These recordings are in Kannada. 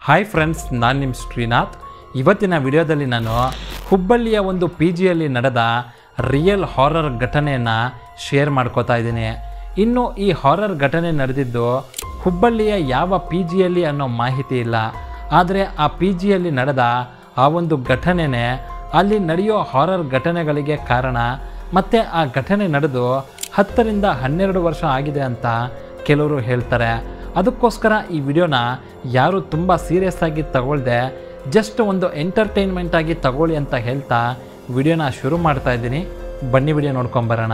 ಹಾಯ್ ಫ್ರೆಂಡ್ಸ್ ನಾನು ನಿಮ್ಮ ಶ್ರೀನಾಥ್ ಇವತ್ತಿನ ವಿಡಿಯೋದಲ್ಲಿ ನಾನು ಹುಬ್ಬಳ್ಳಿಯ ಒಂದು ಪಿ ಜಿಯಲ್ಲಿ ನಡೆದ ರಿಯಲ್ ಹಾರರ್ ಘಟನೆಯನ್ನು ಶೇರ್ ಮಾಡ್ಕೋತಾ ಇದ್ದೀನಿ ಇನ್ನು ಈ ಹಾರರ್ ಘಟನೆ ನಡೆದಿದ್ದು ಹುಬ್ಬಳ್ಳಿಯ ಯಾವ ಪಿ ಜಿಯಲ್ಲಿ ಅನ್ನೋ ಮಾಹಿತಿ ಇಲ್ಲ ಆದರೆ ಆ ಪಿ ಜಿಯಲ್ಲಿ ನಡೆದ ಆ ಒಂದು ಘಟನೆನೇ ಅಲ್ಲಿ ನಡೆಯೋ ಹಾರರ್ ಘಟನೆಗಳಿಗೆ ಕಾರಣ ಮತ್ತು ಆ ಘಟನೆ ನಡೆದು ಹತ್ತರಿಂದ ಹನ್ನೆರಡು ವರ್ಷ ಆಗಿದೆ ಅಂತ ಕೆಲವರು ಹೇಳ್ತಾರೆ ಅದಕ್ಕೋಸ್ಕರ ಈ ವಿಡಿಯೋನ ಯಾರು ತುಂಬ ಸೀರಿಯಸ್ ಆಗಿ ತಗೊಳ್ದೆ ಜಸ್ಟ್ ಒಂದು ಎಂಟರ್ಟೈನ್ಮೆಂಟ್ ಆಗಿ ತಗೊಳ್ಳಿ ಅಂತ ಹೇಳ್ತಾ ವಿಡಿಯೋನ ಶುರು ಮಾಡ್ತಾ ಇದ್ದೀನಿ ಬನ್ನಿ ವಿಡಿಯೋ ನೋಡ್ಕೊಂಬರೋಣ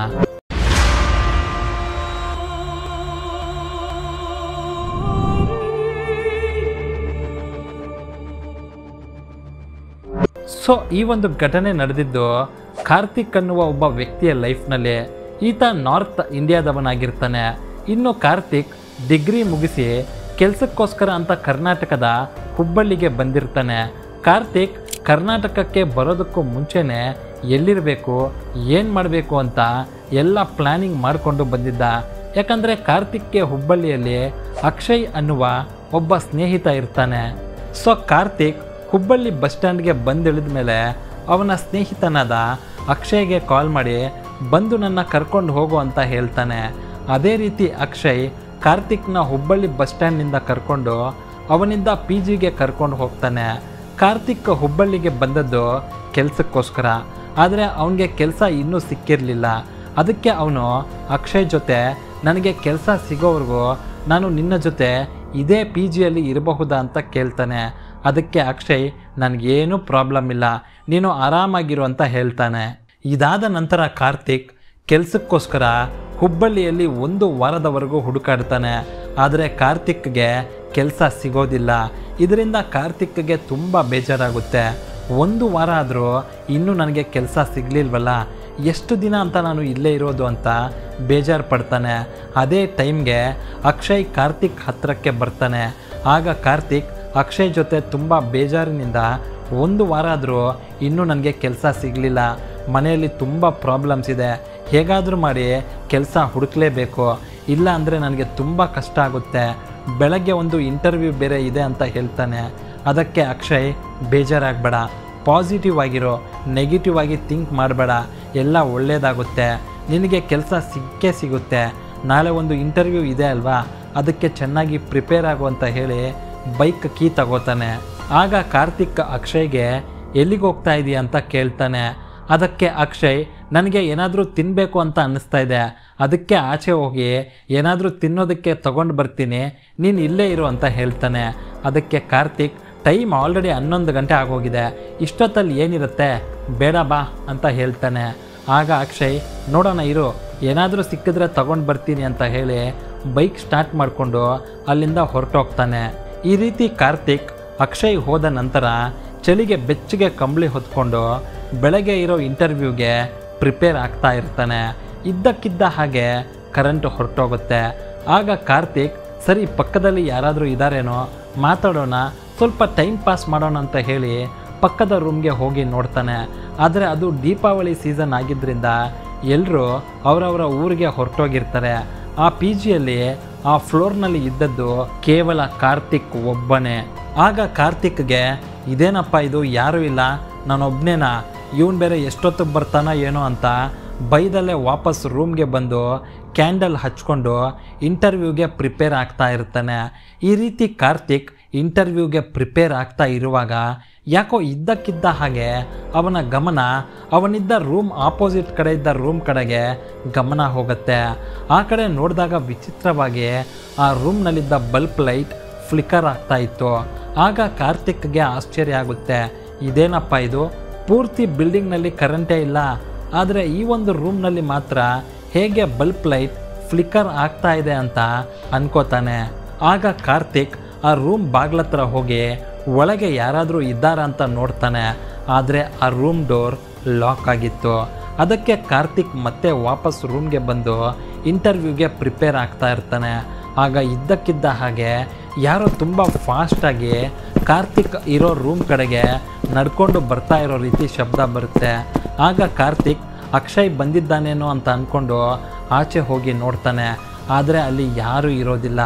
ಸೊ ಈ ಒಂದು ಘಟನೆ ನಡೆದಿದ್ದು ಕಾರ್ತಿಕ್ ಅನ್ನುವ ಒಬ್ಬ ವ್ಯಕ್ತಿಯ ಲೈಫ್ನಲ್ಲಿ ಈತ ನಾರ್ತ್ ಇಂಡಿಯಾದವನಾಗಿರ್ತಾನೆ ಇನ್ನು ಕಾರ್ತಿಕ್ ಡಿಗ್ರಿ ಮುಗಿಸಿ ಕೆಲಸಕ್ಕೋಸ್ಕರ ಅಂತ ಕರ್ನಾಟಕದ ಹುಬ್ಬಳ್ಳಿಗೆ ಬಂದಿರ್ತಾನೆ ಕಾರ್ತಿಕ್ ಕರ್ನಾಟಕಕ್ಕೆ ಬರೋದಕ್ಕೂ ಮುಂಚೆನೆ ಎಲ್ಲಿರಬೇಕು ಏನು ಮಾಡಬೇಕು ಅಂತ ಎಲ್ಲ ಪ್ಲ್ಯಾನಿಂಗ್ ಮಾಡಿಕೊಂಡು ಬಂದಿದ್ದ ಯಾಕಂದರೆ ಕಾರ್ತಿಕ್ಗೆ ಹುಬ್ಬಳ್ಳಿಯಲ್ಲಿ ಅಕ್ಷಯ್ ಅನ್ನುವ ಒಬ್ಬ ಸ್ನೇಹಿತ ಇರ್ತಾನೆ ಸೊ ಕಾರ್ತಿಕ್ ಹುಬ್ಬಳ್ಳಿ ಬಸ್ ಸ್ಟ್ಯಾಂಡ್ಗೆ ಬಂದಿಳಿದ ಮೇಲೆ ಅವನ ಸ್ನೇಹಿತನಾದ ಅಕ್ಷಯ್ಗೆ ಕಾಲ್ ಮಾಡಿ ಬಂದು ನನ್ನ ಕರ್ಕೊಂಡು ಹೋಗು ಅಂತ ಹೇಳ್ತಾನೆ ಅದೇ ರೀತಿ ಅಕ್ಷಯ್ ಕಾರ್ತಿಕ್ನ ಹುಬ್ಬಳ್ಳಿ ಬಸ್ ಸ್ಟ್ಯಾಂಡ್ನಿಂದ ಕರ್ಕೊಂಡು ಅವನಿಂದ ಪಿ ಜಿಗೆ ಕರ್ಕೊಂಡು ಹೋಗ್ತಾನೆ ಕಾರ್ತಿಕ್ ಹುಬ್ಬಳ್ಳಿಗೆ ಬಂದದ್ದು ಕೆಲಸಕ್ಕೋಸ್ಕರ ಆದರೆ ಅವನಿಗೆ ಕೆಲಸ ಇನ್ನೂ ಸಿಕ್ಕಿರಲಿಲ್ಲ ಅದಕ್ಕೆ ಅವನು ಅಕ್ಷಯ್ ಜೊತೆ ನನಗೆ ಕೆಲಸ ಸಿಗೋವರೆಗೂ ನಾನು ನಿನ್ನ ಜೊತೆ ಇದೇ ಪಿ ಜಿಯಲ್ಲಿ ಇರಬಹುದಾ ಅಂತ ಕೇಳ್ತಾನೆ ಅದಕ್ಕೆ ಅಕ್ಷಯ್ ನನಗೇನು ಪ್ರಾಬ್ಲಮ್ ಇಲ್ಲ ನೀನು ಆರಾಮಾಗಿರು ಅಂತ ಹೇಳ್ತಾನೆ ಇದಾದ ನಂತರ ಕಾರ್ತಿಕ್ ಕೆಲಸಕ್ಕೋಸ್ಕರ ಹುಬ್ಬಳ್ಳಿಯಲ್ಲಿ ಒಂದು ವಾರದವರೆಗೂ ಹುಡುಕಾಡ್ತಾನೆ ಆದರೆ ಕಾರ್ತಿಕ್ಗೆ ಕೆಲಸ ಸಿಗೋದಿಲ್ಲ ಇದರಿಂದ ಕಾರ್ತಿಕ್ಗೆ ತುಂಬ ಬೇಜಾರಾಗುತ್ತೆ ಒಂದು ವಾರ ಆದರೂ ಇನ್ನೂ ನನಗೆ ಕೆಲಸ ಸಿಗಲಿಲ್ವಲ್ಲ ಎಷ್ಟು ದಿನ ಅಂತ ನಾನು ಇಲ್ಲೇ ಇರೋದು ಅಂತ ಬೇಜಾರು ಪಡ್ತಾನೆ ಅದೇ ಟೈಮ್ಗೆ ಅಕ್ಷಯ್ ಕಾರ್ತಿಕ್ ಹತ್ತಿರಕ್ಕೆ ಬರ್ತಾನೆ ಆಗ ಕಾರ್ತಿಕ್ ಅಕ್ಷಯ್ ಜೊತೆ ತುಂಬ ಬೇಜಾರಿನಿಂದ ಒಂದು ವಾರ ಆದರೂ ಇನ್ನೂ ನನಗೆ ಕೆಲಸ ಸಿಗಲಿಲ್ಲ ಮನೆಯಲ್ಲಿ ತುಂಬ ಪ್ರಾಬ್ಲಮ್ಸ್ ಇದೆ ಹೇಗಾದರೂ ಮಾಡಿ ಕೆಲಸ ಹುಡುಕ್ಲೇಬೇಕು ಇಲ್ಲ ಅಂದರೆ ನನಗೆ ತುಂಬ ಕಷ್ಟ ಆಗುತ್ತೆ ಬೆಳಗ್ಗೆ ಒಂದು ಇಂಟರ್ವ್ಯೂ ಬೇರೆ ಇದೆ ಅಂತ ಹೇಳ್ತಾನೆ ಅದಕ್ಕೆ ಅಕ್ಷಯ್ ಬೇಜಾರಾಗಬೇಡ ಪಾಸಿಟಿವ್ ಆಗಿರೋ ನೆಗೆಟಿವ್ ಆಗಿ ಥಿಂಕ್ ಮಾಡಬೇಡ ಎಲ್ಲ ಒಳ್ಳೆಯದಾಗುತ್ತೆ ನಿನಗೆ ಕೆಲಸ ಸಿಕ್ಕೇ ಸಿಗುತ್ತೆ ನಾಳೆ ಒಂದು ಇಂಟರ್ವ್ಯೂ ಇದೆ ಅಲ್ವಾ ಅದಕ್ಕೆ ಚೆನ್ನಾಗಿ ಪ್ರಿಪೇರ್ ಆಗು ಅಂತ ಹೇಳಿ ಬೈಕ್ ಕೀ ತಗೋತಾನೆ ಆಗ ಕಾರ್ತಿಕ್ ಅಕ್ಷಯ್ಗೆ ಎಲ್ಲಿಗೆ ಹೋಗ್ತಾ ಇದೆಯಾ ಅಂತ ಕೇಳ್ತಾನೆ ಅದಕ್ಕೆ ಅಕ್ಷಯ್ ನನಗೆ ಏನಾದರೂ ತಿನ್ನಬೇಕು ಅಂತ ಅನ್ನಿಸ್ತಾ ಇದೆ ಅದಕ್ಕೆ ಆಚೆ ಹೋಗಿ ಏನಾದರೂ ತಿನ್ನೋದಕ್ಕೆ ತಗೊಂಡು ಬರ್ತೀನಿ ನೀನು ಇಲ್ಲೇ ಇರು ಅಂತ ಹೇಳ್ತಾನೆ ಅದಕ್ಕೆ ಕಾರ್ತಿಕ್ ಟೈಮ್ ಆಲ್ರೆಡಿ ಹನ್ನೊಂದು ಗಂಟೆ ಆಗೋಗಿದೆ ಇಷ್ಟೊತ್ತಲ್ಲಿ ಏನಿರುತ್ತೆ ಬೇಡ ಬಾ ಅಂತ ಹೇಳ್ತಾನೆ ಆಗ ಅಕ್ಷಯ್ ನೋಡೋಣ ಇರು ಏನಾದರೂ ಸಿಕ್ಕಿದ್ರೆ ತಗೊಂಡು ಬರ್ತೀನಿ ಅಂತ ಹೇಳಿ ಬೈಕ್ ಸ್ಟಾರ್ಟ್ ಮಾಡಿಕೊಂಡು ಅಲ್ಲಿಂದ ಹೊರಟೋಗ್ತಾನೆ ಈ ರೀತಿ ಕಾರ್ತಿಕ್ ಅಕ್ಷಯ್ ಹೋದ ನಂತರ ಚಳಿಗೆ ಬೆಚ್ಚಗೆ ಕಂಬಳಿ ಹೊತ್ಕೊಂಡು ಬೆಳಗ್ಗೆ ಇರೋ ಇಂಟರ್ವ್ಯೂಗೆ ಪ್ರಿಪೇರ್ ಆಗ್ತಾ ಇರ್ತಾನೆ ಇದ್ದಕ್ಕಿದ್ದ ಹಾಗೆ ಕರೆಂಟ್ ಹೊರಟೋಗುತ್ತೆ ಆಗ ಕಾರ್ತಿಕ್ ಸರಿ ಪಕ್ಕದಲ್ಲಿ ಯಾರಾದರೂ ಇದ್ದಾರೇನೋ ಮಾತಾಡೋಣ ಸ್ವಲ್ಪ ಟೈಮ್ ಪಾಸ್ ಮಾಡೋಣ ಅಂತ ಹೇಳಿ ಪಕ್ಕದ ರೂಮ್ಗೆ ಹೋಗಿ ನೋಡ್ತಾನೆ ಆದರೆ ಅದು ದೀಪಾವಳಿ ಸೀಸನ್ ಆಗಿದ್ದರಿಂದ ಎಲ್ಲರೂ ಅವರವರ ಊರಿಗೆ ಹೊರಟೋಗಿರ್ತಾರೆ ಆ ಪಿ ಜಿಯಲ್ಲಿ ಆ ಫ್ಲೋರ್ನಲ್ಲಿ ಇದ್ದದ್ದು ಕೇವಲ ಕಾರ್ತಿಕ್ ಒಬ್ಬನೇ ಆಗ ಕಾರ್ತಿಕ್ಗೆ ಇದೇನಪ್ಪ ಇದು ಯಾರೂ ಇಲ್ಲ ನಾನೊಬ್ಬನೇನಾ ಇವನು ಬೇರೆ ಎಷ್ಟೊತ್ತಿಗೆ ಬರ್ತಾನೋ ಏನೋ ಅಂತ ಬೈದಲ್ಲೇ ವಾಪಸ್ ರೂಮ್ಗೆ ಬಂದು ಕ್ಯಾಂಡಲ್ ಹಚ್ಕೊಂಡು ಇಂಟರ್ವ್ಯೂಗೆ ಪ್ರಿಪೇರ್ ಆಗ್ತಾ ಇರ್ತಾನೆ ಈ ರೀತಿ ಕಾರ್ತಿಕ್ ಇಂಟರ್ವ್ಯೂಗೆ ಪ್ರಿಪೇರ್ ಆಗ್ತಾ ಇರುವಾಗ ಯಾಕೋ ಇದ್ದಕ್ಕಿದ್ದ ಹಾಗೆ ಅವನ ಗಮನ ಅವನಿದ್ದ ರೂಮ್ ಆಪೋಸಿಟ್ ಕಡೆ ಇದ್ದ ರೂಮ್ ಕಡೆಗೆ ಗಮನ ಹೋಗುತ್ತೆ ಆ ಕಡೆ ನೋಡಿದಾಗ ವಿಚಿತ್ರವಾಗಿ ಆ ರೂಮ್ನಲ್ಲಿದ್ದ ಬಲ್ಪ್ ಲೈಟ್ ಫ್ಲಿಕರ್ ಆಗ್ತಾ ಇತ್ತು ಆಗ ಕಾರ್ತಿಕ್ಗೆ ಆಶ್ಚರ್ಯ ಆಗುತ್ತೆ ಇದೇನಪ್ಪ ಇದು ಪೂರ್ತಿ ಬಿಲ್ಡಿಂಗ್ನಲ್ಲಿ ಕರೆಂಟೇ ಇಲ್ಲ ಆದರೆ ಈ ಒಂದು ರೂಮ್ನಲ್ಲಿ ಮಾತ್ರ ಹೇಗೆ ಬಲ್ಪ್ ಲೈಟ್ ಫ್ಲಿಕರ್ ಆಗ್ತಾ ಇದೆ ಅಂತ ಅನ್ಕೋತಾನೆ ಆಗ ಕಾರ್ತಿಕ್ ಆ ರೂಮ್ ಬಾಗ್ಲತ್ರ ಹೋಗಿ ಒಳಗೆ ಯಾರಾದರೂ ಇದ್ದಾರಾ ಅಂತ ನೋಡ್ತಾನೆ ಆದರೆ ಆ ರೂಮ್ ಡೋರ್ ಲಾಕ್ ಆಗಿತ್ತು ಅದಕ್ಕೆ ಕಾರ್ತಿಕ್ ಮತ್ತೆ ವಾಪಸ್ ರೂಮ್ಗೆ ಬಂದು ಇಂಟರ್ವ್ಯೂಗೆ ಪ್ರಿಪೇರ್ ಆಗ್ತಾ ಇರ್ತಾನೆ ಆಗ ಇದ್ದಕ್ಕಿದ್ದ ಹಾಗೆ ಯಾರೋ ತುಂಬ ಫಾಸ್ಟಾಗಿ ಕಾರ್ತಿಕ್ ಇರೋ ರೂಮ್ ಕಡೆಗೆ ನಡ್ಕೊಂಡು ಬರ್ತಾ ಇರೋ ರೀತಿ ಶಬ್ದ ಬರುತ್ತೆ ಆಗ ಕಾರ್ತಿಕ್ ಅಕ್ಷಯ್ ಬಂದಿದ್ದಾನೇನೋ ಅಂತ ಅಂದ್ಕೊಂಡು ಆಚೆ ಹೋಗಿ ನೋಡ್ತಾನೆ ಆದರೆ ಅಲ್ಲಿ ಯಾರೂ ಇರೋದಿಲ್ಲ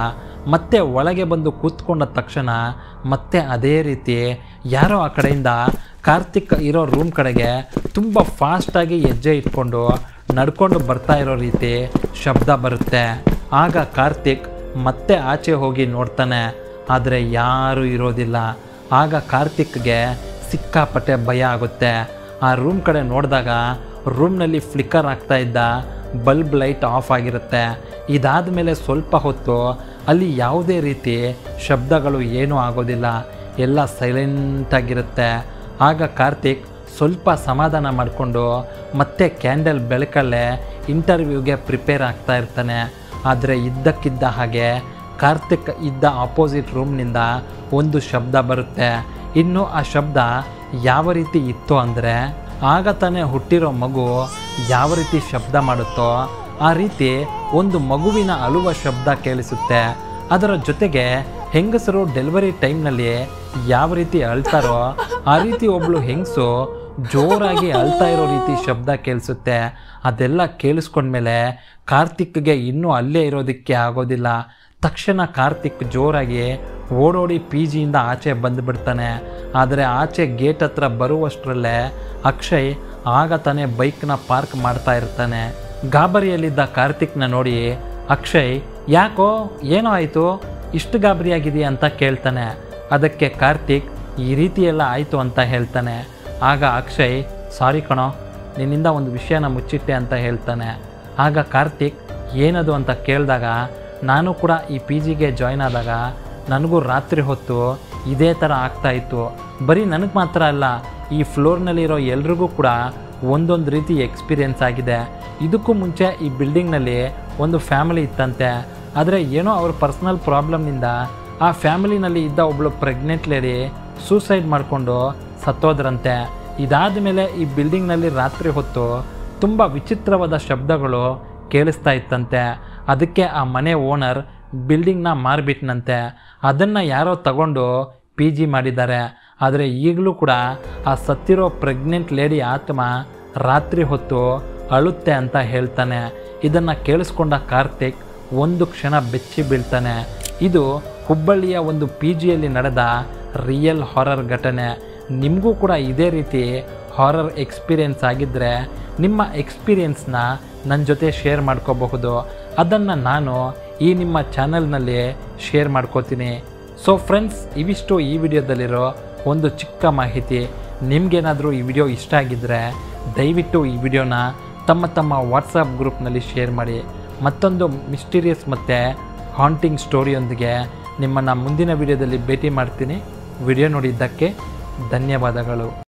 ಮತ್ತೆ ಒಳಗೆ ಬಂದು ಕೂತ್ಕೊಂಡ ತಕ್ಷಣ ಮತ್ತೆ ಅದೇ ರೀತಿ ಯಾರೋ ಆ ಕಡೆಯಿಂದ ಕಾರ್ತಿಕ್ ಇರೋ ರೂಮ್ ಕಡೆಗೆ ತುಂಬ ಫಾಸ್ಟಾಗಿ ಹೆಜ್ಜೆ ಇಟ್ಕೊಂಡು ನಡ್ಕೊಂಡು ಬರ್ತಾ ಇರೋ ರೀತಿ ಶಬ್ದ ಬರುತ್ತೆ ಆಗ ಕಾರ್ತಿಕ್ ಮತ್ತೆ ಆಚೆ ಹೋಗಿ ನೋಡ್ತಾನೆ ಆದರೆ ಯಾರೂ ಇರೋದಿಲ್ಲ ಆಗ ಕಾರ್ತಿಕ್ಗೆ ಸಿಕ್ಕಾಪಟ್ಟೆ ಭಯ ಆಗುತ್ತೆ ಆ ರೂಮ್ ಕಡೆ ನೋಡಿದಾಗ ರೂಮ್ನಲ್ಲಿ ಫ್ಲಿಕ್ಕರ್ ಆಗ್ತಾ ಇದ್ದ ಬಲ್ಬ್ ಲೈಟ್ ಆಫ್ ಆಗಿರುತ್ತೆ ಇದಾದ ಮೇಲೆ ಸ್ವಲ್ಪ ಹೊತ್ತು ಅಲ್ಲಿ ಯಾವುದೇ ರೀತಿ ಶಬ್ದಗಳು ಏನೂ ಆಗೋದಿಲ್ಲ ಎಲ್ಲ ಸೈಲೆಂಟಾಗಿರುತ್ತೆ ಆಗ ಕಾರ್ತಿಕ್ ಸ್ವಲ್ಪ ಸಮಾಧಾನ ಮಾಡಿಕೊಂಡು ಮತ್ತೆ ಕ್ಯಾಂಡಲ್ ಬೆಳಕಲ್ಲೇ ಇಂಟರ್ವ್ಯೂಗೆ ಪ್ರಿಪೇರ್ ಆಗ್ತಾ ಇರ್ತಾನೆ ಆದರೆ ಇದ್ದಕ್ಕಿದ್ದ ಹಾಗೆ ಕಾರ್ತಿಕ್ ಇದ್ದ ಆಪೋಸಿಟ್ ರೂಮ್ನಿಂದ ಒಂದು ಶಬ್ದ ಬರುತ್ತೆ ಇನ್ನು ಆ ಶಬ್ದ ಯಾವ ರೀತಿ ಇತ್ತು ಅಂದರೆ ಆಗ ತಾನೇ ಹುಟ್ಟಿರೋ ಮಗು ಯಾವ ರೀತಿ ಶಬ್ದ ಮಾಡುತ್ತೋ ಆ ರೀತಿ ಒಂದು ಮಗುವಿನ ಅಳುವ ಶಬ್ದ ಕೇಳಿಸುತ್ತೆ ಅದರ ಜೊತೆಗೆ ಹೆಂಗಸರು ಡೆಲಿವರಿ ಟೈಮ್ನಲ್ಲಿ ಯಾವ ರೀತಿ ಅಳ್ತಾರೋ ಆ ರೀತಿ ಒಬ್ಳು ಹೆಂಗಸು ಜೋರಾಗಿ ಅಳ್ತಾ ಇರೋ ರೀತಿ ಶಬ್ದ ಕೇಳಿಸುತ್ತೆ ಅದೆಲ್ಲ ಕೇಳಿಸ್ಕೊಂಡ್ಮೇಲೆ ಕಾರ್ತಿಕ್ಗೆ ಇನ್ನೂ ಅಲ್ಲೇ ಇರೋದಕ್ಕೆ ಆಗೋದಿಲ್ಲ ತಕ್ಷಣ ಕಾರ್ತಿಕ್ ಜೋರಾಗಿ ಓಡೋಡಿ ಪಿ ಜಿಯಿಂದ ಆಚೆ ಬಂದುಬಿಡ್ತಾನೆ ಆದರೆ ಆಚೆ ಗೇಟ್ ಹತ್ರ ಬರುವಷ್ಟರಲ್ಲೇ ಅಕ್ಷಯ್ ಆಗ ತಾನೇ ಬೈಕ್ನ ಪಾರ್ಕ್ ಮಾಡ್ತಾ ಇರ್ತಾನೆ ಗಾಬರಿಯಲ್ಲಿದ್ದ ಕಾರ್ತಿಕ್ನ ನೋಡಿ ಅಕ್ಷಯ್ ಯಾಕೋ ಏನೋ ಆಯಿತು ಇಷ್ಟು ಗಾಬರಿಯಾಗಿದೆಯಾ ಅಂತ ಕೇಳ್ತಾನೆ ಅದಕ್ಕೆ ಕಾರ್ತಿಕ್ ಈ ರೀತಿ ಎಲ್ಲ ಆಯಿತು ಅಂತ ಹೇಳ್ತಾನೆ ಆಗ ಅಕ್ಷಯ್ ಸಾರಿ ಕಣೋ ನಿನ್ನಿಂದ ಒಂದು ವಿಷಯನ ಮುಚ್ಚಿಟ್ಟೆ ಅಂತ ಹೇಳ್ತಾನೆ ಆಗ ಕಾರ್ತಿಕ್ ಏನದು ಅಂತ ಕೇಳಿದಾಗ ನಾನು ಕೂಡ ಈ ಪಿ ಜಿಗೆ ಜಾಯ್ನ್ ಆದಾಗ ನನಗೂ ರಾತ್ರಿ ಹೊತ್ತು ಇದೇ ಥರ ಆಗ್ತಾ ಇತ್ತು ಬರೀ ನನಗೆ ಮಾತ್ರ ಅಲ್ಲ ಈ ಫ್ಲೋರ್ನಲ್ಲಿರೋ ಎಲ್ರಿಗೂ ಕೂಡ ಒಂದೊಂದು ರೀತಿ ಎಕ್ಸ್ಪೀರಿಯೆನ್ಸ್ ಆಗಿದೆ ಇದಕ್ಕೂ ಮುಂಚೆ ಈ ಬಿಲ್ಡಿಂಗ್ನಲ್ಲಿ ಒಂದು ಫ್ಯಾಮಿಲಿ ಇತ್ತಂತೆ ಆದರೆ ಏನೋ ಅವ್ರ ಪರ್ಸ್ನಲ್ ಪ್ರಾಬ್ಲಮ್ನಿಂದ ಆ ಫ್ಯಾಮಿಲಿನಲ್ಲಿ ಇದ್ದ ಒಬ್ಬಳು ಪ್ರೆಗ್ನೆಂಟ್ ಲೇಡಿ ಸೂಸೈಡ್ ಮಾಡಿಕೊಂಡು ಸತ್ತೋದ್ರಂತೆ ಇದಾದ ಮೇಲೆ ಈ ಬಿಲ್ಡಿಂಗ್ನಲ್ಲಿ ರಾತ್ರಿ ಹೊತ್ತು ತುಂಬ ವಿಚಿತ್ರವಾದ ಶಬ್ದಗಳು ಕೇಳಿಸ್ತಾ ಇತ್ತಂತೆ ಅದಕ್ಕೆ ಆ ಮನೆ ಓನರ್ ಬಿಲ್ಡಿಂಗ್ನ ಮಾರ್ಬಿಟ್ನಂತೆ ಅದನ್ನು ಯಾರೋ ತಗೊಂಡು ಪಿ ಜಿ ಮಾಡಿದ್ದಾರೆ ಆದರೆ ಈಗಲೂ ಕೂಡ ಆ ಸತ್ತಿರೋ ಪ್ರೆಗ್ನೆಂಟ್ ಲೇಡಿ ಆತ್ಮ ರಾತ್ರಿ ಹೊತ್ತು ಅಳುತ್ತೆ ಅಂತ ಹೇಳ್ತಾನೆ ಇದನ್ನು ಕೇಳಿಸ್ಕೊಂಡ ಕಾರ್ತಿಕ್ ಒಂದು ಕ್ಷಣ ಬೆಚ್ಚಿ ಬೀಳ್ತಾನೆ ಇದು ಹುಬ್ಬಳ್ಳಿಯ ಒಂದು ಪಿ ಜಿಯಲ್ಲಿ ನಡೆದ ರಿಯಲ್ ಹಾರರ್ ಘಟನೆ ನಿಮಗೂ ಕೂಡ ಇದೇ ರೀತಿ ಹಾರರ್ ಎಕ್ಸ್ಪೀರಿಯೆನ್ಸ್ ಆಗಿದ್ದರೆ ನಿಮ್ಮ ಎಕ್ಸ್ಪೀರಿಯೆನ್ಸ್ನ ನನ್ನ ಜೊತೆ ಶೇರ್ ಮಾಡ್ಕೋಬಹುದು ಅದನ್ನು ನಾನು ಈ ನಿಮ್ಮ ಚಾನಲ್ನಲ್ಲಿ ಶೇರ್ ಮಾಡ್ಕೋತೀನಿ ಸೊ ಫ್ರೆಂಡ್ಸ್ ಇವಿಷ್ಟು ಈ ವಿಡಿಯೋದಲ್ಲಿರೋ ಒಂದು ಚಿಕ್ಕ ಮಾಹಿತಿ ನಿಮಗೇನಾದರೂ ಈ ವಿಡಿಯೋ ಇಷ್ಟ ಆಗಿದ್ದರೆ ದಯವಿಟ್ಟು ಈ ವಿಡಿಯೋನ ತಮ್ಮ ತಮ್ಮ ವಾಟ್ಸಪ್ ಗ್ರೂಪ್ನಲ್ಲಿ ಶೇರ್ ಮಾಡಿ ಮತ್ತೊಂದು ಮಿಸ್ಟೀರಿಯಸ್ ಮತ್ತು ಹಾಂಟಿಂಗ್ ಸ್ಟೋರಿಯೊಂದಿಗೆ ನಿಮ್ಮನ್ನು ಮುಂದಿನ ವಿಡಿಯೋದಲ್ಲಿ ಭೇಟಿ ಮಾಡ್ತೀನಿ ವಿಡಿಯೋ ನೋಡಿದ್ದಕ್ಕೆ ಧನ್ಯವಾದಗಳು